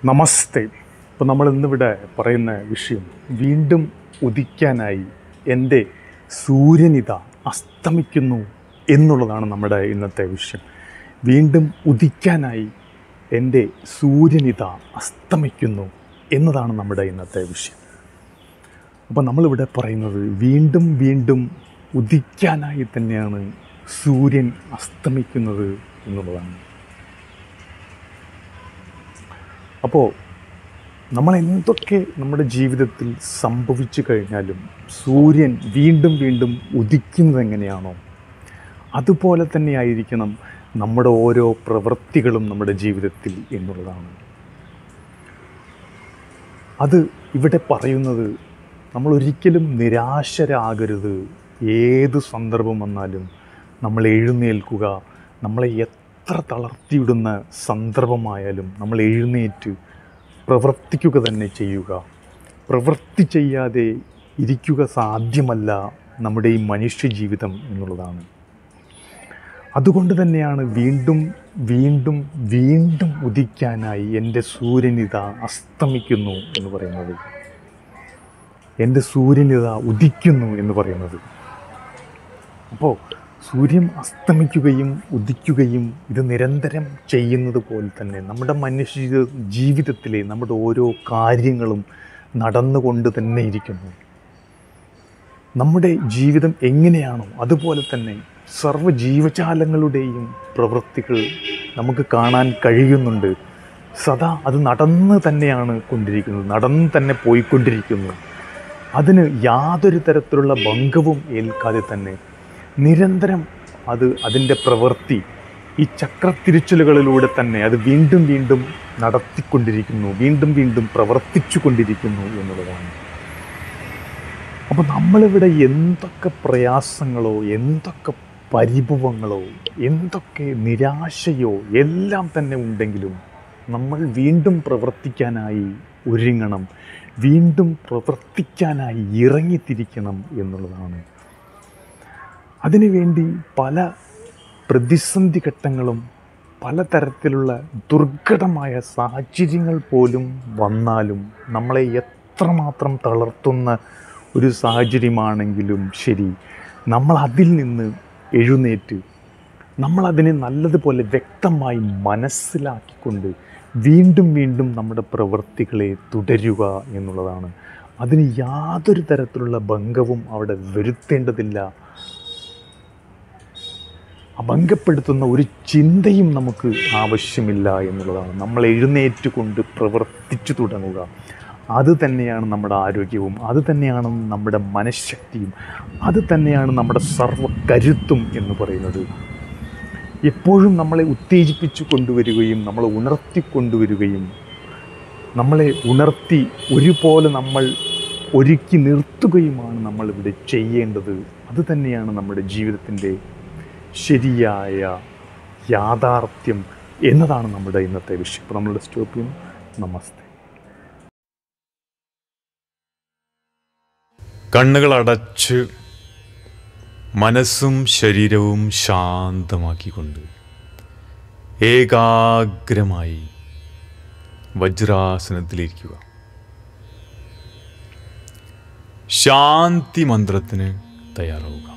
നമസ്തേ ഇപ്പോൾ നമ്മൾ ഇന്നിവിടെ പറയുന്ന വിഷയം വീണ്ടും ഉദിക്കാനായി എൻ്റെ സൂര്യനിത അസ്തമിക്കുന്നു എന്നുള്ളതാണ് നമ്മുടെ ഇന്നത്തെ വിഷയം വീണ്ടും ഉദിക്കാനായി എൻ്റെ സൂര്യനിത അസ്തമിക്കുന്നു എന്നതാണ് നമ്മുടെ ഇന്നത്തെ വിഷയം അപ്പോൾ നമ്മളിവിടെ പറയുന്നത് വീണ്ടും വീണ്ടും ഉദിക്കാനായി തന്നെയാണ് സൂര്യൻ അസ്തമിക്കുന്നത് എന്നുള്ളതാണ് അപ്പോൾ നമ്മൾ എന്തൊക്കെ നമ്മുടെ ജീവിതത്തിൽ സംഭവിച്ചു കഴിഞ്ഞാലും സൂര്യൻ വീണ്ടും വീണ്ടും ഉദിക്കുന്നത് എങ്ങനെയാണോ അതുപോലെ തന്നെ ആയിരിക്കണം നമ്മുടെ ഓരോ പ്രവൃത്തികളും നമ്മുടെ ജീവിതത്തിൽ എന്നുള്ളതാണ് അത് ഇവിടെ പറയുന്നത് നമ്മൾ ഒരിക്കലും നിരാശരാകരുത് ഏത് സന്ദർഭം വന്നാലും നമ്മൾ എഴുന്നേൽക്കുക നമ്മളെ എത്ര തളർത്തിയിടുന്ന സന്ദർഭമായാലും നമ്മൾ എഴുന്നേറ്റ് പ്രവർത്തിക്കുക തന്നെ ചെയ്യുക പ്രവൃത്തി ചെയ്യാതെ ഇരിക്കുക സാധ്യമല്ല നമ്മുടെ ഈ മനുഷ്യ ജീവിതം എന്നുള്ളതാണ് അതുകൊണ്ട് തന്നെയാണ് വീണ്ടും വീണ്ടും വീണ്ടും ഉദിക്കാനായി എൻ്റെ സൂര്യനിത അസ്തമിക്കുന്നു എന്ന് പറയുന്നത് എൻ്റെ സൂര്യനിത ഉദിക്കുന്നു എന്ന് പറയുന്നത് അപ്പോൾ സൂര്യൻ അസ്തമിക്കുകയും ഉദിക്കുകയും ഇത് നിരന്തരം ചെയ്യുന്നത് പോലെ തന്നെ നമ്മുടെ മനുഷ്യ ജീവിതത്തിലെ നമ്മുടെ ഓരോ കാര്യങ്ങളും നടന്നുകൊണ്ട് തന്നെ ഇരിക്കുന്നു നമ്മുടെ ജീവിതം എങ്ങനെയാണോ അതുപോലെ തന്നെ സർവ്വ ജീവജാലങ്ങളുടെയും പ്രവൃത്തികൾ നമുക്ക് കാണാൻ കഴിയുന്നുണ്ട് സദാ അത് നടന്ന് തന്നെയാണ് കൊണ്ടിരിക്കുന്നത് നടന്ന് തന്നെ പോയിക്കൊണ്ടിരിക്കുന്നു അതിന് യാതൊരു തരത്തിലുള്ള ഭംഗവും ഏൽക്കാതെ തന്നെ നിരന്തരം അത് അതിൻ്റെ പ്രവൃത്തി ഈ ചക്രത്തിരിച്ചിലുകളിലൂടെ തന്നെ അത് വീണ്ടും വീണ്ടും നടത്തിക്കൊണ്ടിരിക്കുന്നു വീണ്ടും വീണ്ടും പ്രവർത്തിച്ചു കൊണ്ടിരിക്കുന്നു എന്നുള്ളതാണ് അപ്പോൾ നമ്മളിവിടെ എന്തൊക്കെ പ്രയാസങ്ങളോ എന്തൊക്കെ പരിഭവങ്ങളോ എന്തൊക്കെ നിരാശയോ എല്ലാം തന്നെ ഉണ്ടെങ്കിലും നമ്മൾ വീണ്ടും പ്രവർത്തിക്കാനായി ഒരുങ്ങണം വീണ്ടും പ്രവർത്തിക്കാനായി ഇറങ്ങിത്തിരിക്കണം എന്നുള്ളതാണ് അതിനുവേണ്ടി പല പ്രതിസന്ധി ഘട്ടങ്ങളും പലതരത്തിലുള്ള ദുർഘടമായ സാഹചര്യങ്ങൾ പോലും വന്നാലും നമ്മളെ എത്രമാത്രം തളർത്തുന്ന ഒരു സാഹചര്യമാണെങ്കിലും ശരി നമ്മൾ അതിൽ നിന്ന് എഴുന്നേറ്റ് നമ്മളതിനെ നല്ലതുപോലെ വ്യക്തമായി മനസ്സിലാക്കിക്കൊണ്ട് വീണ്ടും വീണ്ടും നമ്മുടെ പ്രവൃത്തികളെ തുടരുക എന്നുള്ളതാണ് അതിന് യാതൊരു തരത്തിലുള്ള ഭംഗവും അവിടെ വരുത്തേണ്ടതില്ല അഭംഗപ്പെടുത്തുന്ന ഒരു ചിന്തയും നമുക്ക് ആവശ്യമില്ല എന്നുള്ളതാണ് നമ്മൾ എഴുന്നേറ്റ് കൊണ്ട് പ്രവർത്തിച്ചു തുടങ്ങുക അത് തന്നെയാണ് നമ്മുടെ ആരോഗ്യവും അത് തന്നെയാണ് നമ്മുടെ മനഃശക്തിയും അത് തന്നെയാണ് നമ്മുടെ സർവ്വ കരുത്തും എന്ന് പറയുന്നത് എപ്പോഴും നമ്മളെ ഉത്തേജിപ്പിച്ചു കൊണ്ടുവരികയും നമ്മളെ ഉണർത്തിക്കൊണ്ടുവരികയും നമ്മളെ ഉണർത്തി ഒരുപോലെ നമ്മൾ ഒരുക്കി നിർത്തുകയുമാണ് നമ്മളിവിടെ ചെയ്യേണ്ടത് അത് തന്നെയാണ് നമ്മുടെ ജീവിതത്തിൻ്റെ ശരിയായ യാഥാർത്ഥ്യം എന്നതാണ് നമ്മുടെ ഇന്നത്തെ വിഷയം അപ്പോൾ നമ്മളുടെ സ്റ്റോപ്പ് ചെയ്യുന്നു നമസ്തേ കണ്ണുകൾ അടച്ച് മനസ്സും ശരീരവും ശാന്തമാക്കിക്കൊണ്ട് ഏകാഗ്രമായി വജ്രാസനത്തിലിരിക്കുക ശാന്തി മന്ത്രത്തിന് തയ്യാറാവുക